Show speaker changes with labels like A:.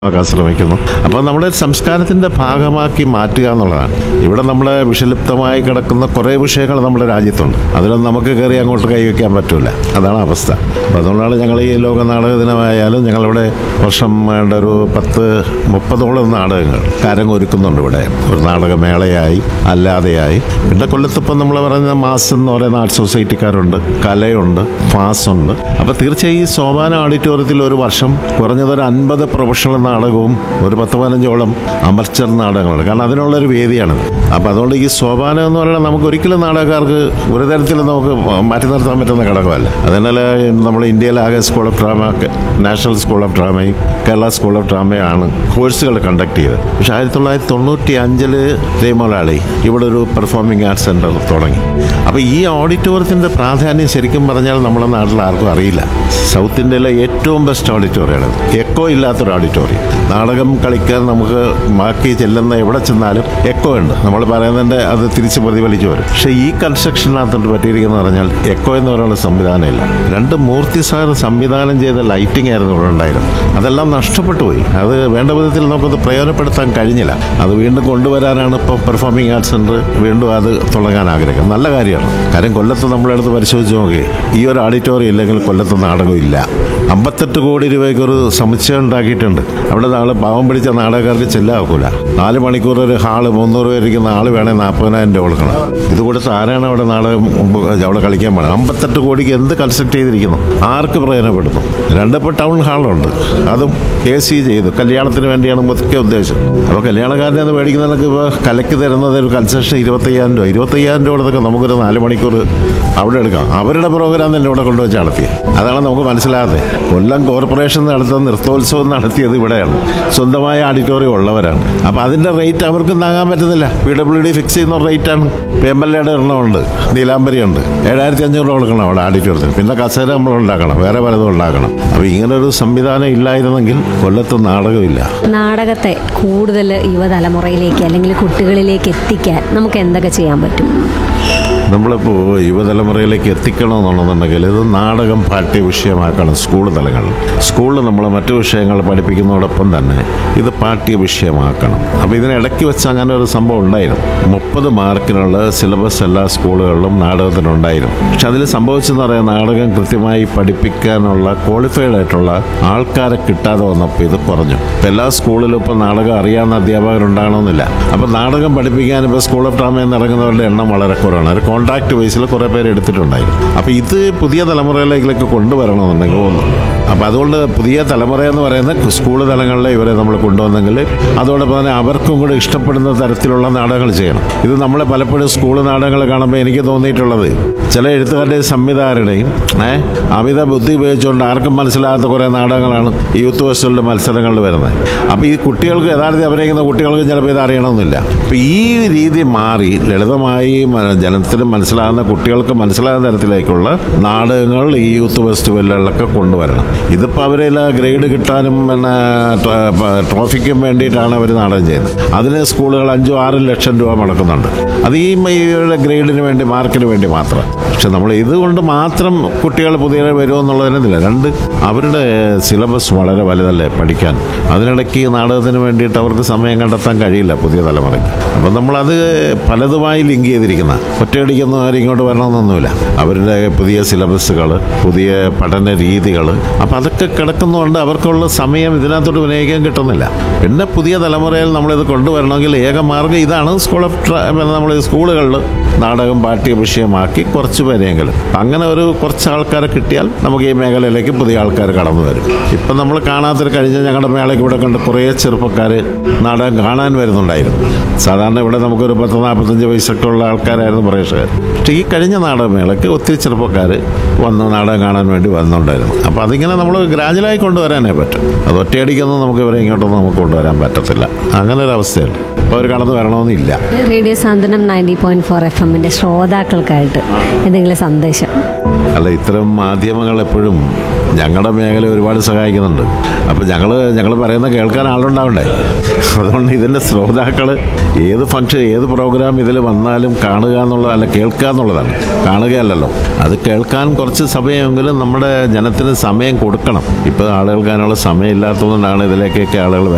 A: ആക്കാൻ ശ്രമിക്കുന്നു അപ്പോൾ നമ്മുടെ സംസ്കാരത്തിൻ്റെ ഭാഗമാക്കി മാറ്റുക എന്നുള്ളതാണ് ഇവിടെ നമ്മുടെ വിഷലിപ്തമായി കിടക്കുന്ന കുറേ വിഷയങ്ങൾ നമ്മുടെ രാജ്യത്തുണ്ട് അതിലൊന്നും നമുക്ക് കയറി അങ്ങോട്ട് കൈവയ്ക്കാൻ പറ്റില്ല അതാണ് അവസ്ഥ അപ്പോൾ അതുകൊണ്ടാണ് ഞങ്ങൾ ഈ ലോക നാടക ദിനമായാലും ഞങ്ങളിവിടെ വർഷം വേണ്ട ഒരു പത്ത് മുപ്പതോളം നാടകങ്ങൾ കാരങ്ങൊരുക്കുന്നുണ്ട് ഇവിടെ ഒരു നാടകമേളയായി അല്ലാതെയായി പിന്നെ കൊല്ലത്തിപ്പം നമ്മൾ പറയുന്ന മാസ് എന്ന് പറയുന്ന ആർട്ട് സൊസൈറ്റിക്കാരുണ്ട് കലയുണ്ട് ഫാസ് ഉണ്ട് അപ്പോൾ തീർച്ചയായും ഈ സോപാന ഓഡിറ്റോറിയത്തിൽ ഒരു വർഷം കുറഞ്ഞതൊരു അൻപത് പ്രൊഫഷണൽ നാടകവും ഒരു പത്ത് പതിനഞ്ചോളം അമർച്ചർ നാടകങ്ങളുണ്ട് കാരണം അതിനുള്ളൊരു വേദിയാണിത് അപ്പോൾ അതുകൊണ്ട് ഈ സോപാനം എന്ന് പറയുന്നത് നമുക്ക് ഒരിക്കലും നാടകക്കാർക്ക് ഒരു തരത്തിലും നമുക്ക് മാറ്റി നിർത്താൻ പറ്റുന്ന ഘടകമല്ല അതിനാൽ നമ്മൾ ഇന്ത്യയിലാകെ school of drama national school of ഡ്രാമയും കേരള സ്കൂൾ ഓഫ് ഡ്രാമയാണ് കോഴ്സുകൾ കണ്ടക്ട് ചെയ്തത് പക്ഷേ ആയിരത്തി തൊള്ളായിരത്തി തൊണ്ണൂറ്റി അഞ്ചില് രേമലാളി ഇവിടെ ഒരു പെർഫോമിംഗ് ആർട്സ് സെൻറ്റർ തുടങ്ങി അപ്പോൾ ഈ ഓഡിറ്റോറിയത്തിൻ്റെ പ്രാധാന്യം ശരിക്കും പറഞ്ഞാൽ നമ്മുടെ നാട്ടിൽ ആർക്കും അറിയില്ല സൗത്ത് ഇന്ത്യയിലെ ഏറ്റവും ബെസ്റ്റ് ഓഡിറ്റോറിയമാണ് എക്കോ ഇല്ലാത്തൊരു ഓഡിറ്റോറിയം നാടകം കളിക്കാൻ നമുക്ക് ബാക്കി ചെല്ലുന്ന എവിടെ ചെന്നാലും എക്കോ ഉണ്ട് നമ്മൾ പറയുന്നതിൻ്റെ അത് തിരിച്ച് പ്രതിഫലിച്ചു വരും പക്ഷേ ഈ കൺസ്ട്രക്ഷനകത്തോട്ട് പറ്റിയിരിക്കുന്ന പറഞ്ഞാൽ എക്കോ എന്ന് പറയുന്ന സംവിധാനമില്ല രണ്ട് മൂർത്തി സാർ സംവിധാനം ചെയ്ത ലൈറ്റിംഗ് ആയിരുന്നു ഇവിടെ ഉണ്ടായിരുന്നത് അതെല്ലാം നഷ്ടപ്പെട്ടു പോയി അത് വേണ്ട വിധത്തിൽ നമുക്കത് പ്രയോജനപ്പെടുത്താൻ കഴിഞ്ഞില്ല അത് വീണ്ടും കൊണ്ടുവരാനാണ് ഇപ്പോൾ പെർഫോമിംഗ് ആർട്സ് സെൻറ്റർ വീണ്ടും അത് തുടങ്ങാൻ ആഗ്രഹിക്കുന്നത് നല്ല കാര്യമാണ് കാര്യം കൊല്ലത്ത് നമ്മളെടുത്ത് പരിശോധിച്ച് നോക്കി ഈ ഒരു ഓഡിറ്റോറിയം ഇല്ലെങ്കിൽ കൊല്ലത്ത് നാടകമില്ല അമ്പത്തെട്ട് കോടി രൂപയ്ക്ക് ഒരു സമുച്ചയം ഉണ്ടാക്കിയിട്ടുണ്ട് അവിടെ നാളെ പാവം പിടിച്ച നാടകക്കാർക്ക് ചെല്ലാക്കൂല നാല് മണിക്കൂർ ഒരു ഹാള് മുന്നൂറ് രൂപ ഇരിക്കുന്ന ആള് വേണേൽ നാൽപ്പതിനായിരം രൂപ കൊടുക്കണം ഇത് കൊടുത്ത് ആരാണ് അവിടെ നാടകം അവിടെ കളിക്കാൻ പോകണം അമ്പത്തെട്ട് കോടിക്ക് എന്ത് കൺസ്ട്രക്ട് ചെയ്തിരിക്കുന്നു ആർക്ക് പ്രയോജനപ്പെടുന്നു രണ്ടിപ്പോൾ ടൗൺ ഹാളുണ്ട് അതും എ സി ചെയ്തു കല്യാണത്തിന് വേണ്ടിയാണ് മുഖ്യ ഉദ്ദേശം അപ്പോൾ കല്യാണക്കാരനെ അത് മേടിക്കുന്നതൊക്കെ ഇപ്പോൾ കലക്ക് തരുന്നത് ഒരു കൺസെഷൻ ഇരുപത്തയ്യായിരം രൂപ ഇരുപത്തയ്യായിരം രൂപ കൊടുത്തൊക്കെ നമുക്കൊരു നാല് മണിക്കൂർ അവിടെ എടുക്കാം അവരുടെ പ്രോഗ്രാം തന്നെ ഇവിടെ കൊണ്ടുവച്ച് നടത്തി അതാണ് നമുക്ക് മനസ്സിലാകാതെ കൊല്ലം കോർപ്പറേഷൻ നടത്തുന്ന നൃത്തോത്സവം നടത്തിയത് ഇവിടെയാണ് സ്വന്തമായ ഓഡിറ്റോറിയം ഉള്ളവരാണ് അപ്പോൾ അതിൻ്റെ റേറ്റ് അവർക്ക് താങ്ങാൻ പറ്റുന്നില്ല പി ഡബ്ല്യു ഡി ഫിക്സ് ചെയ്യുന്ന റേറ്റാണ് എം എൽ എയുടെ എണ്ണമുണ്ട് നീലാംബരിയുണ്ട് ഏഴായിരത്തി അഞ്ഞൂറ് രൂപ കൊടുക്കണം അവിടെ ഓഡിറ്റോറിയത്തിന് പിന്നെ കസേര നമ്മൾ ഉണ്ടാക്കണം വേറെ പലതും ഉണ്ടാക്കണം അപ്പോൾ ഇങ്ങനൊരു സംവിധാനം ഇല്ലായിരുന്നെങ്കിൽ കൊല്ലത്ത് നാടകമില്ല
B: നാടകത്തെ കൂടുതൽ യുവതലമുറയിലേക്ക് അല്ലെങ്കിൽ കുട്ടികളിലേക്ക് എത്തിക്കാൻ നമുക്ക് എന്തൊക്കെ ചെയ്യാൻ പറ്റും
A: നമ്മളിപ്പോൾ യുവതലമുറയിലേക്ക് എത്തിക്കണമെന്നുണ്ടെന്നുണ്ടെങ്കിൽ ഇത് നാടകം പാഠ്യ വിഷയമാക്കണം സ്കൂൾ തലങ്ങളിൽ സ്കൂളിൽ നമ്മൾ മറ്റു വിഷയങ്ങൾ പഠിപ്പിക്കുന്നതോടൊപ്പം തന്നെ ഇത് പാഠ്യ വിഷയമാക്കണം അപ്പോൾ ഇതിനിടയ്ക്ക് വെച്ച് അങ്ങനെ ഒരു സംഭവം ഉണ്ടായിരുന്നു മുപ്പത് മാർക്കിനുള്ള സിലബസ് എല്ലാ സ്കൂളുകളിലും നാടകത്തിനുണ്ടായിരുന്നു പക്ഷെ അതിൽ സംഭവിച്ചെന്ന് പറയാൻ നാടകം കൃത്യമായി പഠിപ്പിക്കാനുള്ള ക്വാളിഫൈഡ് ആയിട്ടുള്ള ആൾക്കാരെ കിട്ടാതെ വന്നപ്പോൾ ഇത് കുറഞ്ഞു ഇപ്പം എല്ലാ സ്കൂളിലും ഇപ്പോൾ നാടകം അറിയാവുന്ന അധ്യാപകരുണ്ടാകണമെന്നില്ല അപ്പോൾ നാടകം പഠിപ്പിക്കാൻ ഇപ്പോൾ സ്കൂൾ ഓഫ് ഡ്രാമയിൽ നിന്ന് ഇറങ്ങുന്നവരുടെ എണ്ണം വളരെ കുറവാണ് ഒരു കോൺട്രാക്ട് ബേസിൽ കുറേ പേര് എടുത്തിട്ടുണ്ടായിരുന്നു അപ്പോൾ ഇത് പുതിയ തലമുറയിലേക്ക് കൊണ്ടുവരണമെന്നുണ്ടെങ്കിൽ ഒന്ന് അപ്പോൾ അതുകൊണ്ട് പുതിയ തലമുറ എന്ന് പറയുന്ന സ്കൂൾ തലങ്ങളിൽ ഇവരെ നമ്മൾ കൊണ്ടുവന്നെങ്കിൽ അതോടൊപ്പം തന്നെ അവർക്കും കൂടെ ഇഷ്ടപ്പെടുന്ന തരത്തിലുള്ള നാടകങ്ങൾ ചെയ്യണം ഇത് നമ്മളെ പലപ്പോഴും സ്കൂൾ നാടകങ്ങൾ കാണുമ്പോൾ എനിക്ക് തോന്നിയിട്ടുള്ളത് ചില എഴുത്തുകാരുടെയും സംവിധായകരുടെയും ഏഹ് അമിത ബുദ്ധി ഉപയോഗിച്ചുകൊണ്ട് ആർക്കും മനസ്സിലാകാത്ത കുറേ നാടകങ്ങളാണ് ഈ യൂത്ത് ഫെസ്റ്റിവലിൻ്റെ മത്സരങ്ങളിൽ വരുന്നത് അപ്പോൾ ഈ കുട്ടികൾക്ക് യഥാർത്ഥത്തിൽ അഭിനയിക്കുന്ന കുട്ടികൾക്ക് ചിലപ്പോൾ ഇത് അറിയണമെന്നില്ല അപ്പോൾ ഈ രീതി മാറി ലളിതമായി മ- ജനത്തിന് മനസ്സിലാകുന്ന കുട്ടികൾക്ക് മനസ്സിലാകുന്ന തരത്തിലേക്കുള്ള നാടകങ്ങൾ ഈ യൂത്ത് ഫെസ്റ്റിവലുകളിലൊക്കെ കൊണ്ടുവരണം ഇതിപ്പോൾ അവരെല്ലാം ഗ്രേഡ് കിട്ടാനും പിന്നെ ട്ര- പ- ട്രോഫിക്കും വേണ്ടിയിട്ടാണ് അവർ നാടകം ചെയ്യുന്നത് അതിന് സ്കൂളുകൾ അഞ്ചോ ആറും ലക്ഷം രൂപ മുടക്കുന്നുണ്ട് അത് ഈ ഇവരുടെ ഗ്രേഡിന് വേണ്ടി മാർക്കിന് വേണ്ടി മാത്രം പക്ഷെ നമ്മൾ ഇതുകൊണ്ട് മാത്രം കുട്ടികൾ പുതിയ വരുമെന്നുള്ളതിനില്ല രണ്ട് അവരുടെ സിലബസ് വളരെ വലുതല്ലേ പഠിക്കാൻ അതിനിടയ്ക്ക് നാടകത്തിന് വേണ്ടിയിട്ട് അവർക്ക് സമയം കണ്ടെത്താൻ കഴിയില്ല പുതിയ തലമുറയ്ക്ക് അപ്പം നമ്മളത് പലതുമായി ലിങ്ക് ചെയ്തിരിക്കുന്ന ഒറ്റയടിക്കുന്നവർ ഇങ്ങോട്ട് വരണമെന്നൊന്നുമില്ല അവരുടെ പുതിയ സിലബസുകൾ പുതിയ പഠന രീതികൾ അപ്പം അതൊക്കെ കിടക്കുന്നതുകൊണ്ട് അവർക്കുള്ള സമയം ഇതിനകത്തോട്ട് വിനിയോഗിക്കാൻ കിട്ടുന്നില്ല പിന്നെ പുതിയ തലമുറയിൽ നമ്മളിത് കൊണ്ടുവരണമെങ്കിൽ ഏക മാർഗ്ഗം ഇതാണ് സ്കൂൾ ഓഫ് നമ്മൾ സ്കൂളുകളിൽ നാടകം പാഠ്യ വിഷയമാക്കി കുറച്ച് പേരെങ്കിലും അങ്ങനെ ഒരു കുറച്ച് ആൾക്കാരെ കിട്ടിയാൽ നമുക്ക് ഈ മേഖലയിലേക്ക് പുതിയ ആൾക്കാർ കടന്നു വരും ഇപ്പം നമ്മൾ കാണാത്തൊരു കഴിഞ്ഞ ഞങ്ങളുടെ മേളയ്ക്ക് ഇവിടെ കണ്ട് കുറേ ചെറുപ്പക്കാർ നാടകം കാണാൻ വരുന്നുണ്ടായിരുന്നു സാധാരണ ഇവിടെ നമുക്കൊരു പത്ത് നാൽപ്പത്തഞ്ച് വയസ്സൊക്കെ ഉള്ള ആൾക്കാരായിരുന്നു പ്രേക്ഷകർ പക്ഷേ ഈ കഴിഞ്ഞ നാടകമേളയ്ക്ക് ഒത്തിരി ചെറുപ്പക്കാർ വന്ന് നാടകം കാണാൻ വേണ്ടി വന്നുണ്ടായിരുന്നു അപ്പോൾ അതിങ്ങനെ നമ്മൾ ഗ്രാജുവലായി കൊണ്ടുവരാനേ പറ്റും അത് ഒറ്റയടിക്കൊന്നും നമുക്ക് ഇവരെ ഇങ്ങോട്ടൊന്നും നമുക്ക് കൊണ്ടുവരാൻ പറ്റത്തില്ല അങ്ങനെ ഒരു അവസ്ഥയുണ്ട് അപ്പോൾ അവർ കടന്നു വരണമെന്നില്ല
B: radio Santhwanam ninety point four F എമ്മിന്റെ ശ്രോതാക്കൾക്കായിട്ട് എന്തെങ്കിലും സന്ദേശം
A: അല്ല ഇത്തരം മാധ്യമങ്ങൾ എപ്പോഴും ഞങ്ങളുടെ മേഖല ഒരുപാട് സഹായിക്കുന്നുണ്ട് അപ്പോൾ ഞങ്ങൾ ഞങ്ങൾ പറയുന്ന കേൾക്കാൻ ആളുണ്ടാവണ്ടേ അതുകൊണ്ട് ഇതിൻ്റെ ശ്രോതാക്കൾ ഏത് ഫംഗ്ഷൻ ഏത് പ്രോഗ്രാം ഇതിൽ വന്നാലും കാണുക എന്നുള്ളത് അല്ല കേൾക്കുക എന്നുള്ളതാണ് കാണുകയല്ലല്ലോ അത് കേൾക്കാൻ കുറച്ച് സമയമെങ്കിലും നമ്മുടെ ജനത്തിന് സമയം കൊടുക്കണം ഇപ്പോൾ ആളുകൾക്ക് അതിനുള്ള സമയം ഇല്ലാത്തതുകൊണ്ടാണ് ഇതിലേക്കൊക്കെ ആളുകൾ